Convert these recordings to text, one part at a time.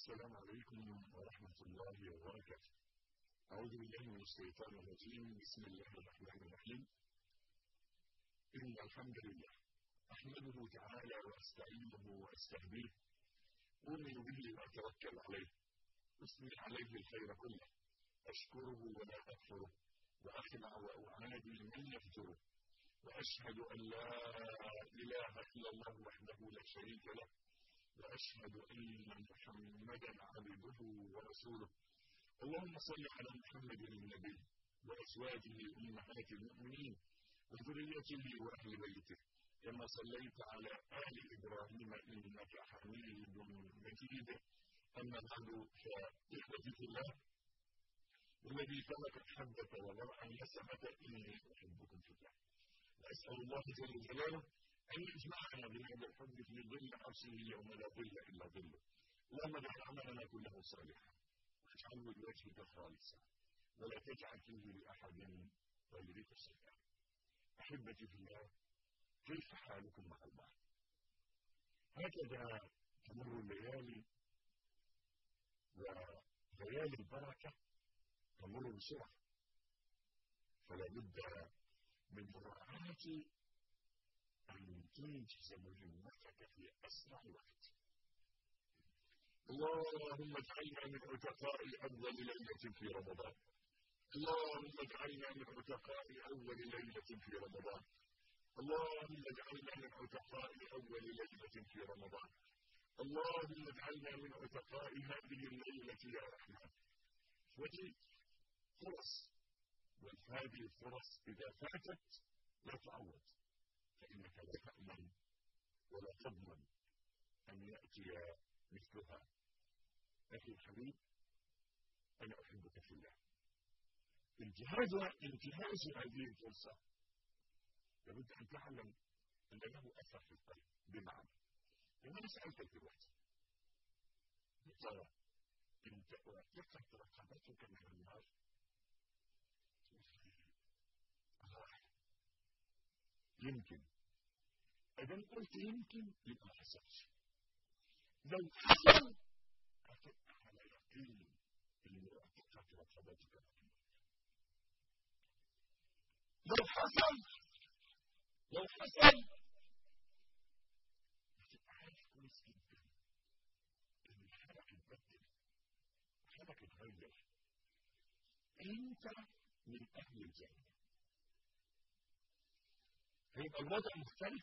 السلام عليكم ورحمة الله وبركاته أعوذ بالله من الشيطان الرجيم بسم الله الرحمن الرحيم إن الحمد لله أحمده تعالى وأستعينه وأستهديه أؤمن به وأتوكل عليه أثني عليه الخير كله أشكره ولا أكفره وأخلع وأعادي من يفجره وأشهد أن لا إله إلا الله وحده لا شريك له وأشهد أن محمدا عبده ورسوله اللهم صل على محمد النبي وأزواجه أمهات المؤمنين وذريته وأهل بيته كما صليت على آل إبراهيم إنك حميد مجيد أما بعد فإخوتي في الله والذي خلق الحبة وضرع النسمة إني أحبكم في الله وأسأل الله جل جلاله أن يجمعنا بهذا الحب في ظل عرشه يوم لا ظل إلا ظله اللهم اجعل عملنا كله صالحا واجعله لوجهك خالصا ولا تجعل فيه لأحد غيرك شيئا أحبتي في الله كيف حالكم مع الله هكذا تمر الليالي وليالي البركة تمر بسرعة فلا بد من مراعاة أن تنجز مهمتك في أسرع وقت اللهم اجعلنا من عتقاء أول ليلة في رمضان اللهم اجعلنا من عتقاء أول ليلة في رمضان اللهم اجعلنا من عتقاء أول ليلة في رمضان اللهم اجعلنا من عتقاء هذه الليلة يا رحمن وجه فرص وهذه الفرص إذا فاتت لا تعوض فإنك لا تأمن ولا تضمن أن يأتي مثلها أخي الحبيب أنا أحبك في الله انتهاز انتهاز هذه الفرصة لابد أن تعلم أن له أثر في القلب بمعنى أنا سألتك دلوقتي يا ترى أنت أعتقت رقبتك من النار يمكن إذا قلت يمكن يبقى ما حصلش لو حصل هتبقى على يقين ان اعتقدت رقبتك لو حصل لو حصل هتبقى عارف كويس جدا ان الحالك اتبدل حالك اتغير انت من اهل الجنه هيبقى الوضع مختلف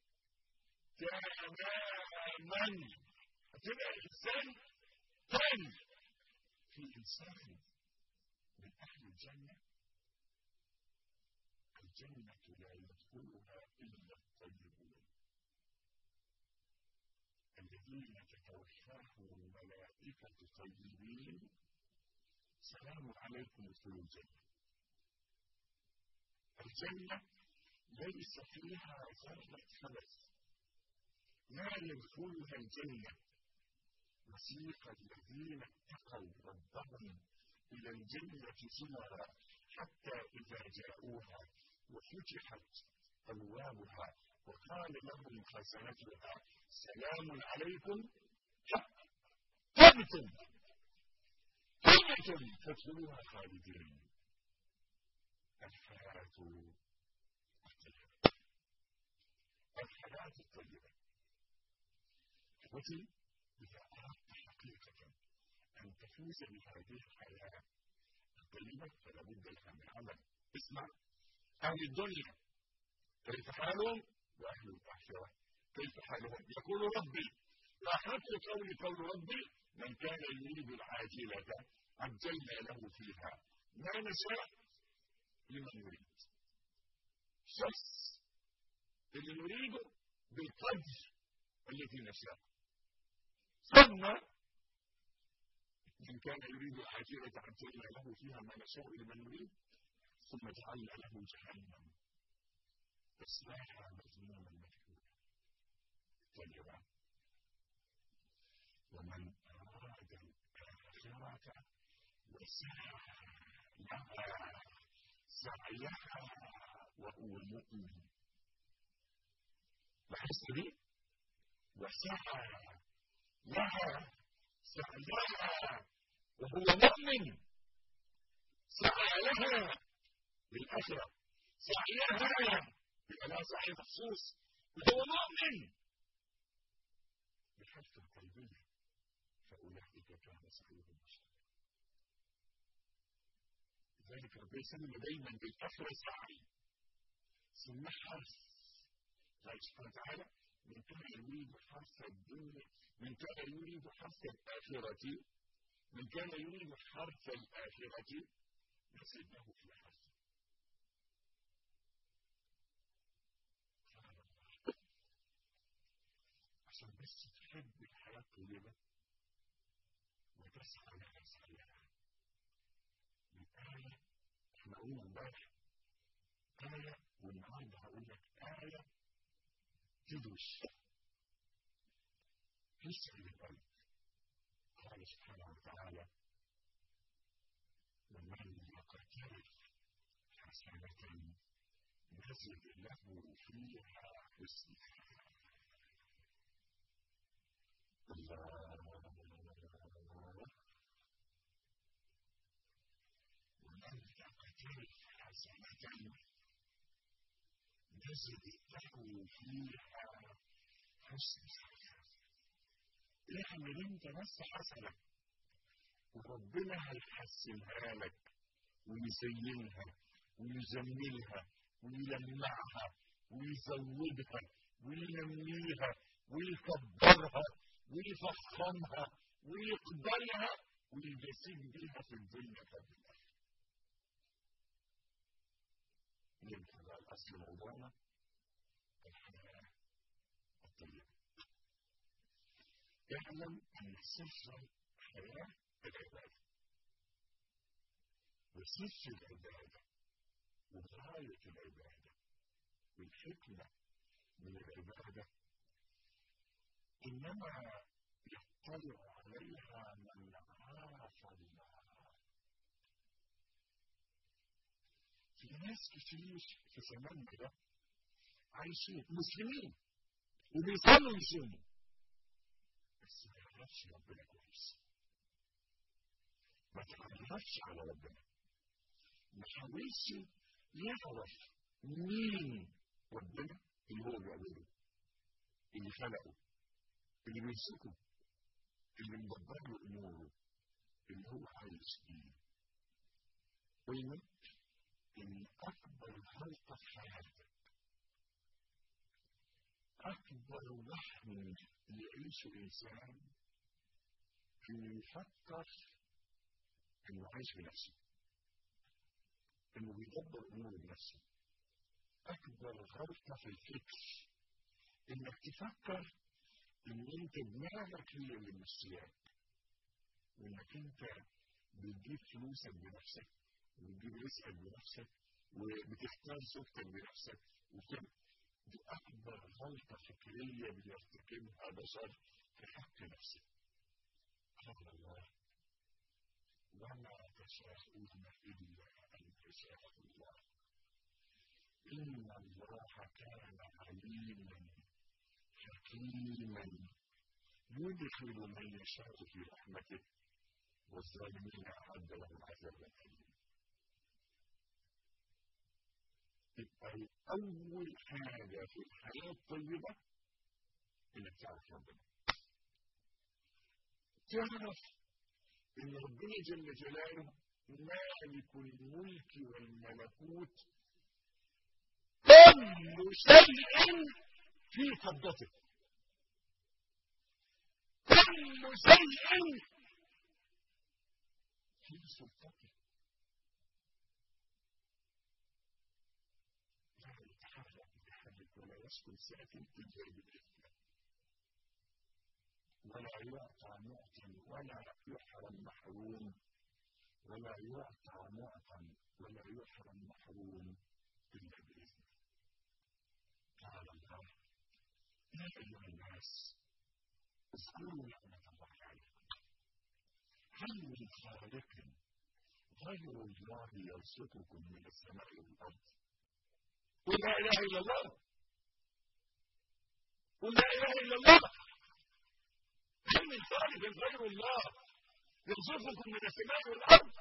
تماما هتبقى انسان تاني في انسان من اهل الجنه الجنه لا يدخلها الا الطيبون الذين تتوفاهم الملائكه طيبين سلام عليكم ادخلوا الجنه الجنه ليس فيها ذرة خبث لا يدخلها الجنة وسيق الذين اتقوا ربهم إلى الجنة زمرا حتى إذا جاءوها وفتحت أبوابها وقال لهم خزنتها سلام عليكم طبتم طبتم فادخلوها خالدين الحياة الحياة الطيبة إخوتي إذا أردت حقيقة أن تفوز بهذه الحياة الطيبة فلا بد لها من عمل اسمع أهل الدنيا كيف حالهم وأهل الآخرة كيف حالهم يقول ربي لاحظت قول قول ربي من كان يريد العاجلة عجلنا له فيها ما نشاء لمن يريد شخص اللي نريده بالقدر الذي نشاء ثم من كان يريد العاجلة عجلنا له فيها ما نشاء لمن نريد ثم جعلنا له جهنم تصلاها مذموما مدحورا طيبا ومن أراد الآخرة وسعى لها سعيها وهو مؤمن لاحظت دي وسعى لها سعيها وهو مؤمن سعى لها للآخرة سعيها يبقى لها سعي مخصوص وهو مؤمن بحث قلبية فأولئك كان سعيهم مشتركا لذلك ربنا يسمي دايما بالآخرة سعي ثم حرث الله سبحانه وتعالى من كان يريد حرث الدنيا من كان يريد حرث الآخرة من كان يريد حرث الآخرة نسبه في حرثه عشان بس تحب الحياة الطيبة وتسعى لها سعيها الآية احنا قلنا امبارح آية والنهارده هقول لك آية تدوش تسعد القلب قال سبحانه وتعالى ومن يقترف حسنة نزد له فيها حسنا الله ومن يقترف حسنة نزد له فيها حسنا اعمل انت بس حسنة وربنا هيحسنها لك ويزينها ويجملها ويلمعها ويزودها وينميها ويكبرها ويفخمها ويقبلها ويجسد بيها في الدنيا قبل يمكن بقى الاصل موضوعنا الحياه الطيبه اعلم ان سر الحياه العباده وسر العباده وغايه العباده والحكمه من العباده انما يطلع عليها من عرف الله في ناس كتير في زماننا ده عايشين مسلمين وبيصلوا يصوموا بس ما يعرفش ربنا كويس ما تعرفش على ربنا ما حاولش يعرف مين ربنا اللي هو بيعبده اللي خلقه اللي بيمسكه اللي مدبر له اموره اللي هو عايش فيه قلنا ان اكبر غلطه في حياتك اكبر وهم يعيشه انسان انه يفكر انه عايش بنفسه انه بيدبر اموره بنفسه اكبر غلطه في الفكر انك تفكر ان انت دماغك هي اللي ماشياك وانك انت بتجيب فلوسك بنفسك وبتجيب رزقك بنفسك وبتختار زوجتك بنفسك وكده دي اكبر غلطه فكريه بيرتكبها بشر في حق نفسه قال الله وما تشاءون الا ان يشاء الله ان الله كان عليما حكيما يدخل من يشاء في رحمته والظالمين اعد لهم عذابا اليما يبقى اول حاجه في الحياه الطيبه انك تعرف ربنا تعرف ان ربنا جل جلاله مالك الملك والملكوت كل شيء في قبضته كل شيء في سلطته لا يتحرك بتحرك ولا يسكن ساكن الا باذنه ولا يعطى معطى ولا يحرم محروم ولا يعطى معطى ولا يحرم محروم الا باذنه قال الله يا ايها الناس اذكروا نعمه الله عليكم هل من خالق غير الله يرزقكم من السماء والارض قل لا اله الا الله قل لا اله الا الله هل من خالق غير الله يرزقكم من السماء والارض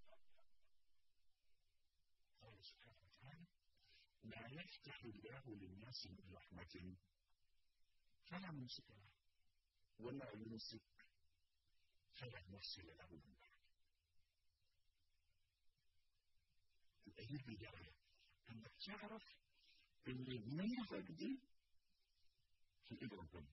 قال سبحانه وتعالى لا يفتح الله للناس من رحمة فلا ممسك له ولا يمسك فلا مرسل له من بعد تبقى دي البداية انك تعرف ان دماغك دي في ايد ربنا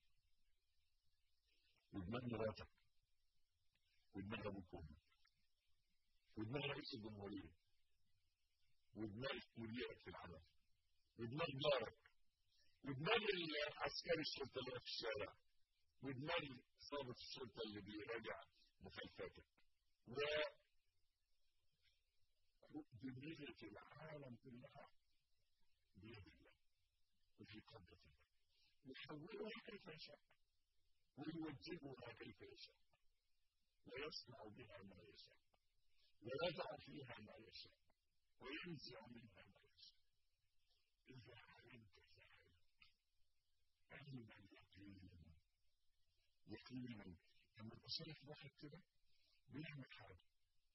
ودماغ مراتك ودماغ ابوك وامك ودماغ رئيس الجمهوريه ودماغ مديرك في العمل ودماغ جارك ودماغ عسكري الشرطه اللي في الشارع ودماغ ضابط الشرطه اللي بيراجع مخالفاتك و دماغة العالم كلها بيد الله وفي قبضة الله يحولها كيف يشاء ويوجهها كيف يشاء ويصنع بها ما يشاء ويضع فيها ما يشاء وينزع منها ما يشاء إذا علمت ذلك علم اليقين يقينا لما تصرف واحد كده بيعمل حاجة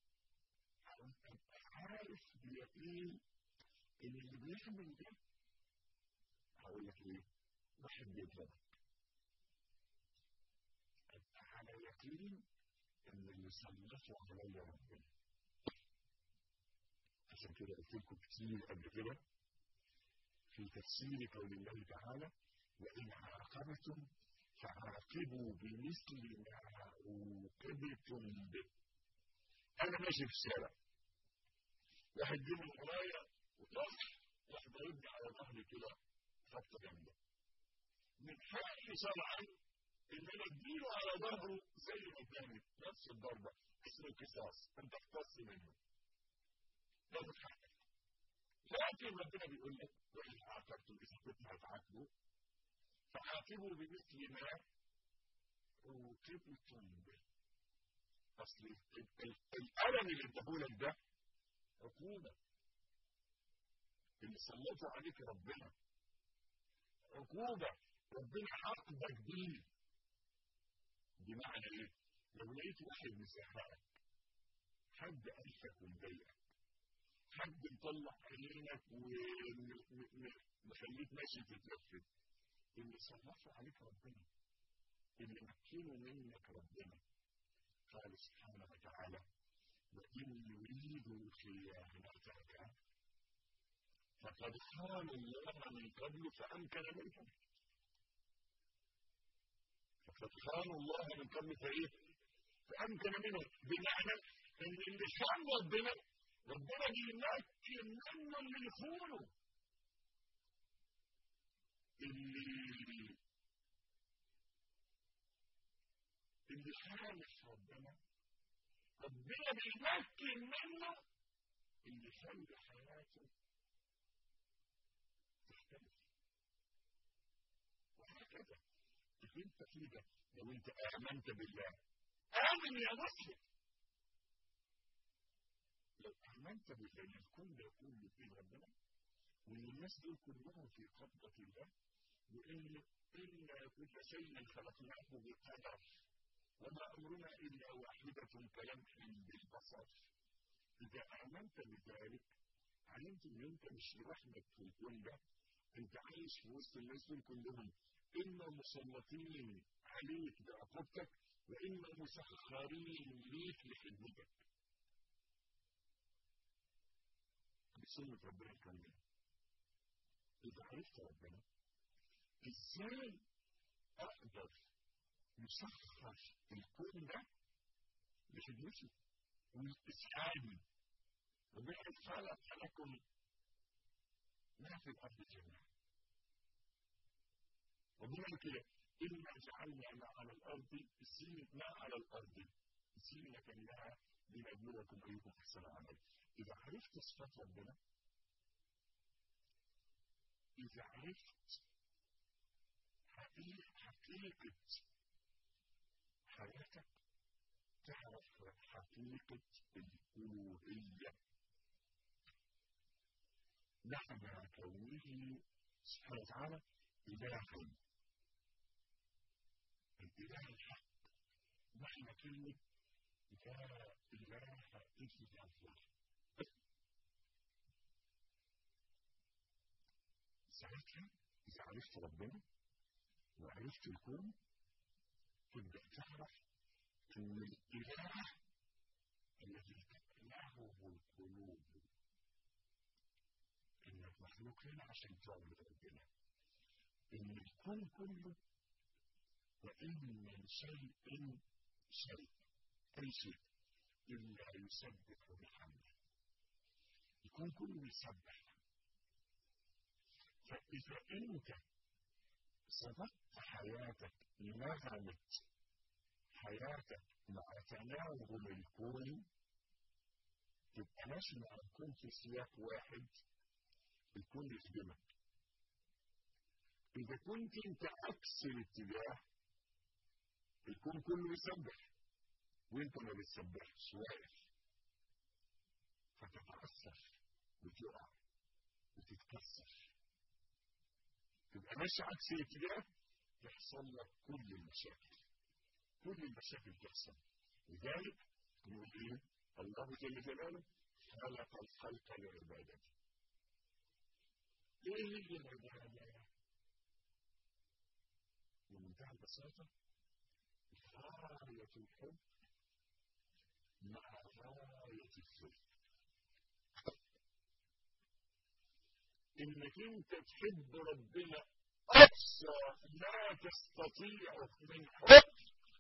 عارف بيقين ان اللي بيعمل ده هقول لك ايه واحد بيضربك ابقى على يقين ان اللي سلطه عليا ربنا عشان كده قلت لكم كتير قبل كده في تفسير قول الله تعالى وان عاقبتم فعاقبوا بمثل ما عوقبتم به انا ماشي في الشارع واحد جه من ورايا وطاح راح ضربني على ظهري كده خبطه جامده من حقي شرعا ان انا اديله على ظهره زي ما اداني نفس الضربه اسمه القصاص انت اقتص منه تاخد حقك لكن ربنا بيقول لك وان عاقبتم اذا كنتم هتعاقبوا فعاقبوا بمثل ما عوقبتم به اصل الالم اللي اداهولك ده عقوبة اللي سلطوا عليك ربنا عقوبة ربنا عاقبك بيه بمعنى ايه؟ لو لقيت واحد مزهقك حد قلفك ومضايقك حد مطلع عينك ومخليك ماشي تتلفت اللي سلطوا عليك ربنا اللي مكنوا منك ربنا قال سبحانه وتعالى وإن يريدوا خيانتك فقد خان الله من قبل فأمكن منهم فقد خان الله من قبل فإيه؟ فأمكن منهم بمعنى إن اللي خان ربنا ربنا بيمكن منه اللي يخونه اللي اللي خالف ربنا ربنا بيمكن منه اللي يخلي حياته تختلف وهكذا انت كده لو انت امنت بالله امن يا مسلم لو امنت بالله ان الكون ده يكون بين ربنا وان الناس دول كلهم في قبضه الله وان الا كل شيء خلقناه بقدر وما أمرنا إلا واحدة كلمح بالبصر إذا آمنت بذلك علمت إن أنت مش لوحدك في الكون ده أنت عايش في وسط الناس دول كلهم إما مسلطين عليك بعقوبتك وإما مسخرين ليك لخدمتك بسنة ربنا الكاملة إذا عرفت ربنا إزاي أقدر مسخر الكون ده لخدمتي ولإسعادي ربنا خلق لكم ما في الأرض جميعا ربنا كده إنا جعلنا ما على الأرض زينة ما على الأرض زينة لها لنبلوكم أيكم أحسن عمل إذا عرفت صفات ربنا إذا عرفت حقيقة حياتك تعرف حقيقة الألوهية معنى كونه سبحانه وتعالى إلها الإله الحق معنى كلمة لا إله إلا الله ساعتها إذا عرفت ربنا وعرفت الكون تبدأ تعرف أن الإله الذي تألهه القلوب إنك مخلوق هنا عشان تعبد ربنا إن الكون كله وإن من شيء شيء أي شيء إلا يسبح بحمده الكون كله يسبح فإذا أنت صدقت حياتك نغمت حياتك مع تناول الكون تبقى ماشي مع الكون في سياق واحد الكون يخدمك إذا كنت أنت عكس الاتجاه الكون كله يسبح وأنت ما بتسبحش واقف فتتأثر وتقع وتتكسر تبقى ماشي عكس الاتجاه يحصل لك كل المشاكل كل المشاكل تحصل لذلك نقول ايه الله جل جلاله خلق الخلق لعبادته ايه هي العباده بمنتهى البساطه غايه الحب مع غايه الذل انك انت تحب ربنا اقصى ما تستطيع من حب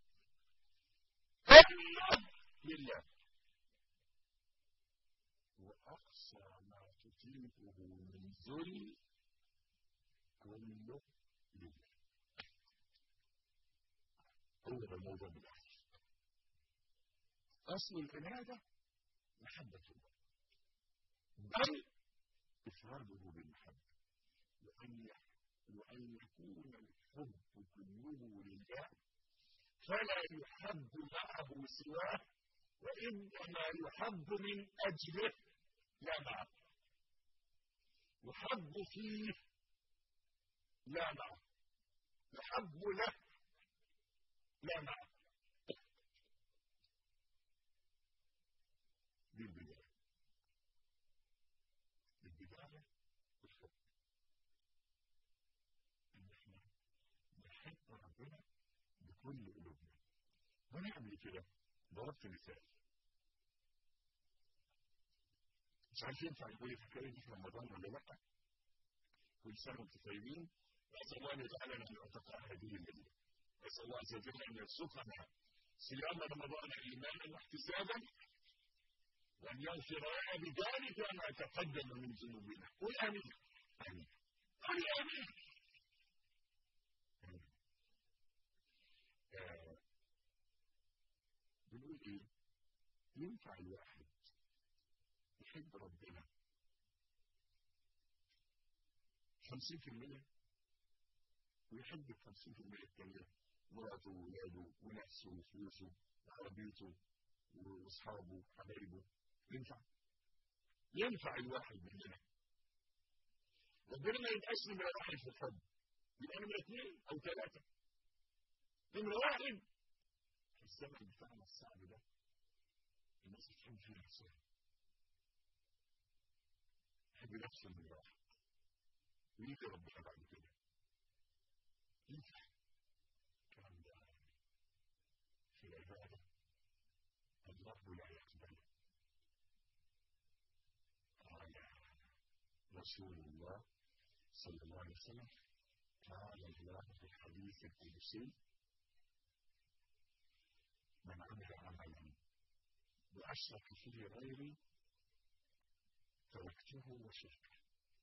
كله لله واقصى ما تطيقه من ذل كله لله هو ده الموضوع بالاخر اصل العباده محبه الله بل إفراده بالمحبة وأن وأن يكون الحب كله لله فلا يحب معه سواه وإنما يحب من أجله لا معه يحب فيه لا معه يحب له لا معه دي البداية البداية الحب إن إحنا نحب ربنا بكل قلوبنا وأنا قبل كده ضربت مثال مش عارف ينفع نقول الحكاية دي في رمضان ولا لأ كل سنة وأنتم طيبين أسأل الله أن يجعلنا من أتقاء هذه الليلة أسأل الله عز وجل أن يرزقنا صيام رمضان إيمانا واحتسابا وأن يغفر لنا بذلك ما تقدم من ذنوبنا قل آمين آمين قل آمين آه. بنقول إيه؟ ينفع الواحد يحب ربنا 50% ويحب ال 50% التانية مراته وولاده ونفسه وفلوسه وعربيته واصحابه وحبايبه ينفع ينفع الواحد مننا ربنا ما يبقاش نمرة واحد في الحب يبقى نمرة اثنين أو ثلاثة نمرة واحد في الزمن بتاعنا الصعب ده الناس تحب فيه نفسها تحب نفسه نمرة واحد ويجي ربنا بعد كده ينفع الكلام ده في العبادة الله لا يقبل قال رسول الله صلى الله عليه وسلم قال الله في الحديث القدسي من عمل عملا واشرك فيه غيري تركته وشركه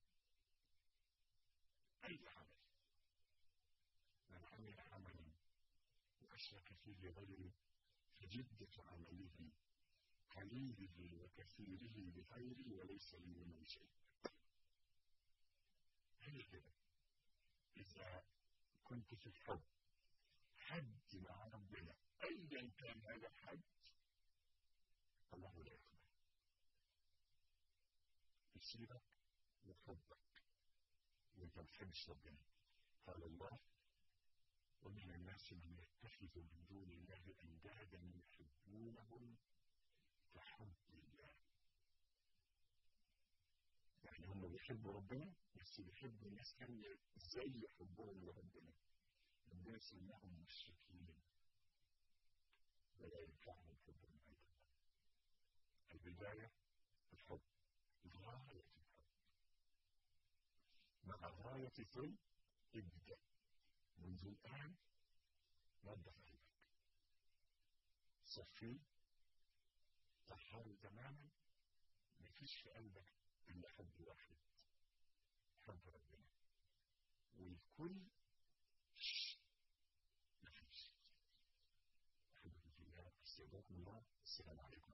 اي عمل من عمل عملا واشرك فيه غيري فجدة عمله قليله وكثيره بخير وليس لي من شيء هي كده إذا كنت في الحب حج مع ربنا أيا كان هذا الحج الله لا يقبل يصيبك وحبك وانت ما بتحبش ربنا قال الله ومن الناس من يتخذ من دون الله اندادا يحبونهم كحب الله يعني هم بيحبوا ربنا بس بيحبوا الناس ثانيه زي حبهم لربنا الناس انهم مشركين ولا ينفعهم حبهم ايضا البدايه الحب غايه الحب مع غايه ثم ابدا منذ الان نظف قلبك صفيه طهره تماما مفيش في قلبك الا حب واحد حب ربنا والكل مفيش احبكم في الله استودعكم الله السلام عليكم